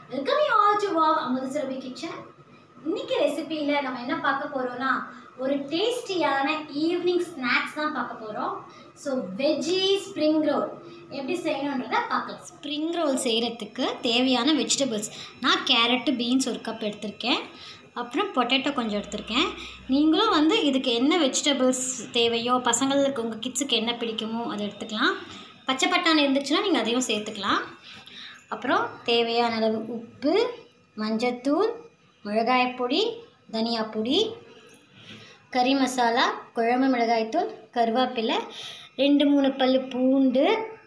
welcome you all to wow Amudhu Surabhi kitchen இன்னைக்கு ரெசிபியில் நம்ம என்ன பார்க்க போகிறோம்னா ஒரு டேஸ்டியான ஈவினிங் ஸ்நாக்ஸ் தான் பார்க்க போகிறோம் ஸோ வெஜ்ஜி ஸ்ப்ரிங் ரோல் எப்படி செய்யணுன்றதை பார்க்கலாம் ஸ்ப்ரிங் ரோல் செய்கிறதுக்கு தேவையான வெஜிடபிள்ஸ் நான் கேரட்டு பீன்ஸ் ஒரு கப் எடுத்திருக்கேன் அப்புறம் பொட்டேட்டோ கொஞ்சம் எடுத்திருக்கேன் நீங்களும் வந்து இதுக்கு என்ன வெஜிடபிள்ஸ் தேவையோ பசங்களுக்கு உங்கள் கிட்ஸுக்கு என்ன பிடிக்குமோ அதை எடுத்துக்கலாம் பச்சை பட்டாணி இருந்துச்சுன்னா நீங்கள் அதையும் சேர்த்துக்கலாம் அப்புறம் தேவையான அளவு உப்பு மஞ்சத்தூள் மிளகாய்ப்பொடி தனியாப்பொடி கறி மசாலா குழம்பு மிளகாய்த்தூள் கருவேப்பிலை ரெண்டு மூணு பல் பூண்டு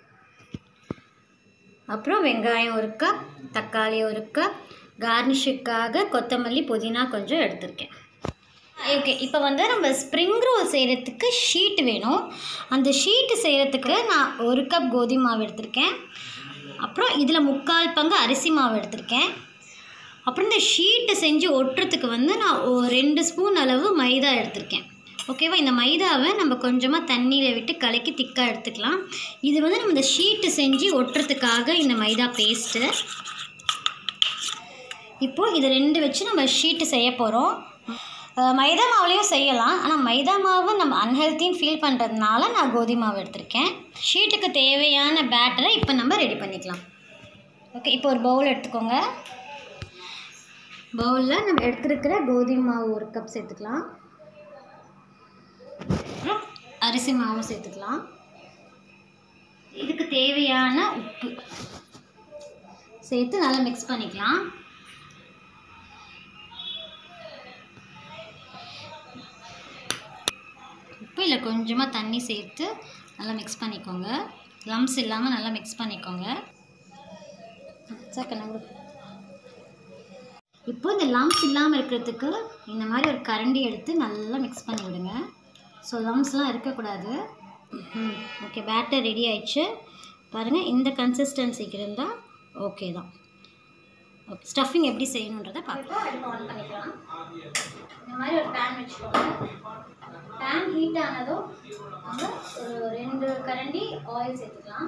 அப்புறம் வெங்காயம் ஒரு கப் தக்காளி ஒரு கப் கார்னிஷுக்காக கொத்தமல்லி புதினா கொஞ்சம் எடுத்திருக்கேன் ஓகே இப்போ வந்து நம்ம ஸ்ப்ரிங் ரோல் செய்கிறதுக்கு ஷீட் வேணும் அந்த ஷீட்டு செய்கிறதுக்கு நான் ஒரு கப் கோதுமை மாவு எடுத்திருக்கேன் அப்புறம் இதில் முக்கால் பங்கு அரிசி மாவு எடுத்திருக்கேன் அப்புறம் இந்த ஷீட்டு செஞ்சு ஒட்டுறதுக்கு வந்து நான் ஒரு ரெண்டு ஸ்பூன் அளவு மைதா எடுத்திருக்கேன் ஓகேவா இந்த மைதாவை நம்ம கொஞ்சமாக தண்ணியில் விட்டு கலக்கி திக்காக எடுத்துக்கலாம் இது வந்து நம்ம இந்த ஷீட்டு செஞ்சு ஒட்டுறதுக்காக இந்த மைதா பேஸ்ட்டு இப்போது இது ரெண்டு வச்சு நம்ம ஷீட்டு செய்ய போகிறோம் மைதா மாவுலேயும் செய்யலாம் ஆனால் மைதா மாவு நம்ம அன்ஹெல்த்தின்னு ஃபீல் பண்ணுறதுனால நான் கோதுமை மாவு எடுத்திருக்கேன் ஷீட்டுக்கு தேவையான பேட்டரை இப்போ நம்ம ரெடி பண்ணிக்கலாம் ஓகே இப்போ ஒரு பவுல் எடுத்துக்கோங்க பவுலில் நம்ம எடுத்துருக்கிற கோதுமை மாவு ஒரு கப் சேர்த்துக்கலாம் அப்புறம் அரிசி மாவும் சேர்த்துக்கலாம் இதுக்கு தேவையான உப்பு சேர்த்து நல்லா மிக்ஸ் பண்ணிக்கலாம் உப்பு இல்லை கொஞ்சமாக தண்ணி சேர்த்து நல்லா மிக்ஸ் பண்ணிக்கோங்க லம்ஸ் இல்லாமல் நல்லா மிக்ஸ் பண்ணிக்கோங்க சக்கரை கொடுக்கு இப்போ இந்த லம்ஸ் இல்லாமல் இருக்கிறதுக்கு இந்த மாதிரி ஒரு கரண்டி எடுத்து நல்லா மிக்ஸ் பண்ணி விடுங்க ஸோ லம்ஸ்லாம் இருக்கக்கூடாது ம் ஓகே பேட்டர் ரெடி ஆயிடுச்சு பாருங்கள் இந்த கன்சிஸ்டன்சிக்கு இருந்தால் ஓகே தான் ஓகே ஸ்டஃபிங் எப்படி செய்யணுன்றதை பார்க்கலாம் அடுப்பு ஆன் பண்ணிக்கலாம் இந்த மாதிரி ஒரு பேன் வச்சுக்கோங்க பேன் ஹீட் ஆனதும் நம்ம ஒரு ரெண்டு கரண்டி ஆயில் சேர்த்துக்கலாம்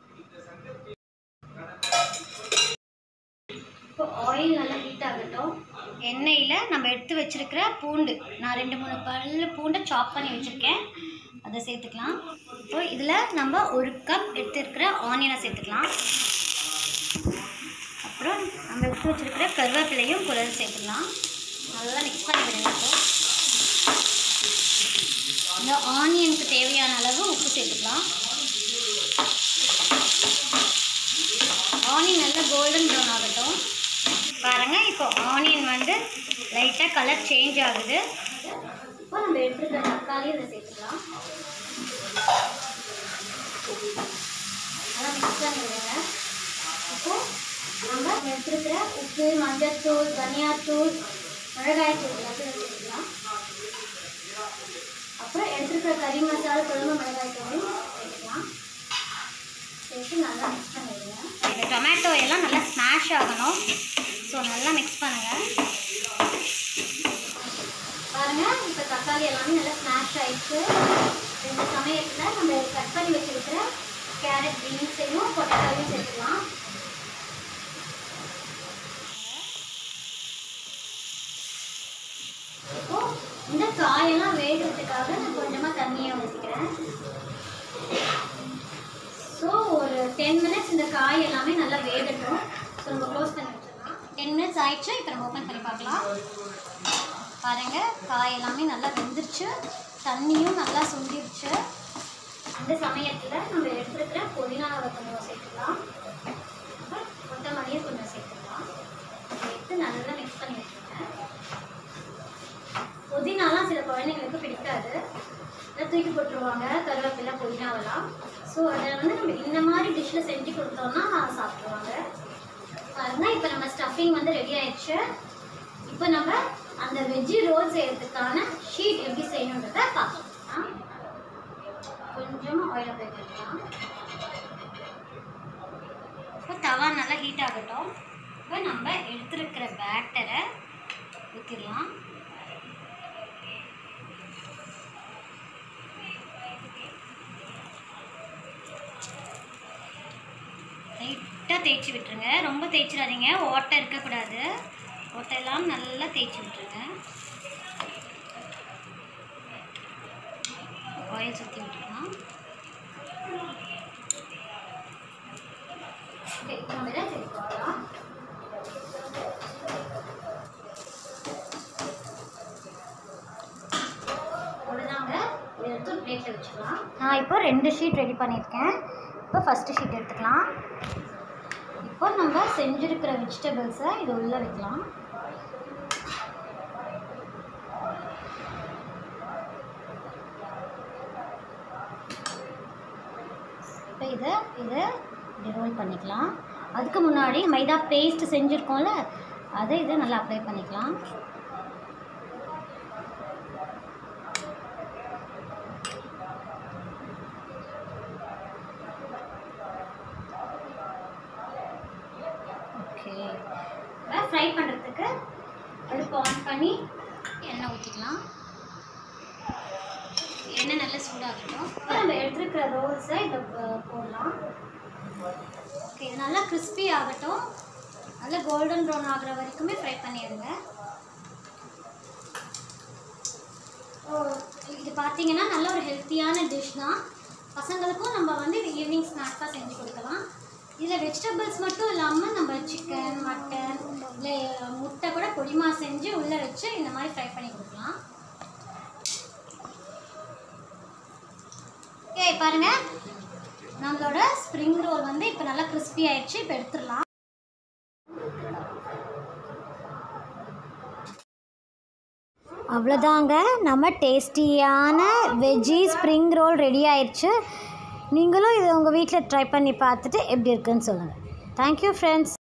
இப்போ ஆயில் நல்லா ஹீட் ஆகட்டும் எண்ணெயில் நம்ம எடுத்து வச்சிருக்கிற பூண்டு நான் ரெண்டு மூணு பல்லு பூண்டை சாப் பண்ணி வச்சுருக்கேன் அதை சேர்த்துக்கலாம் இப்போ இதில் நம்ம ஒரு கப் எடுத்துருக்கிற ஆனியனை சேர்த்துக்கலாம் அப்புறம் நம்ம எடுத்து வச்சிருக்கிற கருவேப்பிலையும் கூட சேர்த்துக்கலாம் நல்லா மிக்ஸ் பண்ணி விடுங்க இப்போ இந்த ஆனியனுக்கு தேவையான அளவு உப்பு சேர்த்துக்கலாம் ஆனியன் நல்லா கோல்டன் ப்ரௌன் ஆகட்டும் பாருங்கள் இப்போ ஆனியன் வந்து லைட்டாக கலர் சேஞ்ச் ஆகுது இப்போ நம்ம எடுத்துருக்க தக்காளி இதை சேர்த்துக்கலாம் நல்லா மிக்ஸ் பண்ணி விடுங்க இப்போ நம்ம எடுத்துருக்கிற உப்பு மஞ்சத்தூள் தனியாத்தூள் மிளகாய்த்தூள் எல்லாத்தையும் சேர்த்துக்கலாம் அப்புறம் எடுத்துருக்கிற கறி மசாலா குழம்பு மிளகாய்த்தூளையும் சேர்த்துக்கலாம் சேர்த்து நல்லா மிக்ஸ் பண்ணிடுங்க இந்த டொமேட்டோ எல்லாம் நல்லா ஸ்மாஷ் ஆகணும் ஸோ நல்லா மிக்ஸ் பண்ணுங்கள் பாருங்கள் இப்போ தக்காளி எல்லாமே நல்லா ஸ்மாஷ் ஆயிடுச்சு இந்த சமயத்தில் நம்ம கட் பண்ணி வச்சுருக்கிற கேரட் பீன்ஸையும் பொட்டேட்டோவையும் சேர்த்துக்கலாம் இப்போ இந்த காயெல்லாம் வேகிறதுக்காக நான் கொஞ்சமாக தண்ணியை ஊற்றிக்கிறேன் ஸோ ஒரு டென் மினிட்ஸ் இந்த காய் எல்லாமே நல்லா வேகட்டும் ஸோ நம்ம க்ளோஸ் பண்ணி வச்சிடலாம் டென் மினிட்ஸ் ஆயிடுச்சு இப்போ நம்ம ஓப்பன் பண்ணி பார்க்கலாம் பாருங்கள் காய் எல்லாமே நல்லா வெந்துருச்சு தண்ணியும் நல்லா சுண்டிருச்சு அந்த சமயத்தில் நம்ம எடுத்துருக்கிற புதினாவை கொஞ்சம் சேர்த்துக்கலாம் அப்புறம் கொத்தமல்லியும் கொஞ்சம் சேர்த்துக்கலாம் சேர்த்து நல்லா மிக்ஸ் பண்ணி வச்சுருக்கேன் புதினாலாம் சில குழந்தைங்களுக்கு பிடிக்காது அதை தூக்கி போட்டுருவாங்க கருவேப்பிலை புதினாவெல்லாம் ஸோ அதை வந்து நம்ம இந்த மாதிரி டிஷ்ஷில் செஞ்சு கொடுத்தோம்னா சாப்பிட்ருவாங்க பாருங்க இப்போ நம்ம ஸ்டஃபிங் வந்து ரெடி ஆயிடுச்சு இப்போ நம்ம அந்த வெஜ்ஜி ரோல் செய்யறதுக்கான ஷீட் எப்படி செய்யணுன்றத பார்க்கலாம் கொஞ்சமாக ஆயில் அப்ளை பண்ணிக்கலாம் இப்போ தவா நல்லா ஹீட் ஆகட்டும் இப்போ நம்ம எடுத்துருக்கிற பேட்டரை ஊற்றிடலாம் லைட்டாக லைட்டாக தேய்ச்சி விட்டுருங்க ரொம்ப தேய்ச்சிடாதீங்க ஓட்டை இருக்கக்கூடாது ஓட்டை எல்லாம் நல்லா தேய்ச்சி விட்டுருங்க ஆயில் சுற்றி விட்டுக்கலாம் ஓகே நம்ம இதை சேர்த்துக்கலாம் அவ்வளோதாங்க இதை எடுத்து ஒரு பிளேட்டில் வச்சுக்கலாம் நான் இப்போ ரெண்டு ஷீட் ரெடி பண்ணியிருக்கேன் இப்போ ஃபஸ்ட்டு ஷீட் எடுத்துக்கலாம் இப்போ நம்ம செஞ்சுருக்கிற வெஜிடபிள்ஸை இது உள்ளே வைக்கலாம் இப்போ இதை இதை இப்படி ரோல் பண்ணிக்கலாம் அதுக்கு முன்னாடி மைதா பேஸ்ட் செஞ்சுருக்கோம்ல அதை இதை நல்லா அப்ளை பண்ணிக்கலாம் ஓகே இப்போ ஃப்ரை பண்ணுறதுக்கு அடுப்பு ஆன் பண்ணி எண்ணெய் ஊற்றிக்கலாம் எண்ணெய் நல்லா சூடாகட்டும் இப்போ நம்ம எடுத்துருக்கிற ரோல்ஸை இதில் போடலாம் ஓகே இது நல்லா கிறிஸ்பி ஆகட்டும் நல்லா கோல்டன் ப்ரௌன் ஆகுற வரைக்குமே ஃப்ரை பண்ணிடுங்க ஓ இது பார்த்தீங்கன்னா நல்ல ஒரு ஹெல்த்தியான டிஷ் தான் பசங்களுக்கும் நம்ம வந்து இது ஈவினிங் ஸ்நாக்ஸாக செஞ்சு கொடுக்கலாம் இதில் வெஜிடபிள்ஸ் மட்டும் இல்லாமல் நம்ம சிக்கன் மட்டன் இல்லை முட்டை கூட பொடிமா செஞ்சு உள்ளே வச்சு இந்த மாதிரி ஃப்ரை பண்ணி கொடுக்கலாம் ஏய் பாருங்க நம்மளோட ஸ்ப்ரிங் ரோல் வந்து இப்போ நல்லா கிறிஸ்பி ஆயிடுச்சு இப்போ எடுத்துடலாம் அவ்வளோதாங்க நம்ம டேஸ்டியான வெஜ்ஜி ஸ்ப்ரிங் ரோல் ரெடி ஆயிடுச்சு நீங்களும் இதை உங்கள் வீட்டில் ட்ரை பண்ணி பார்த்துட்டு எப்படி இருக்குன்னு சொல்லுங்கள் தேங்க்யூ ஃப்ரெண்ட்ஸ்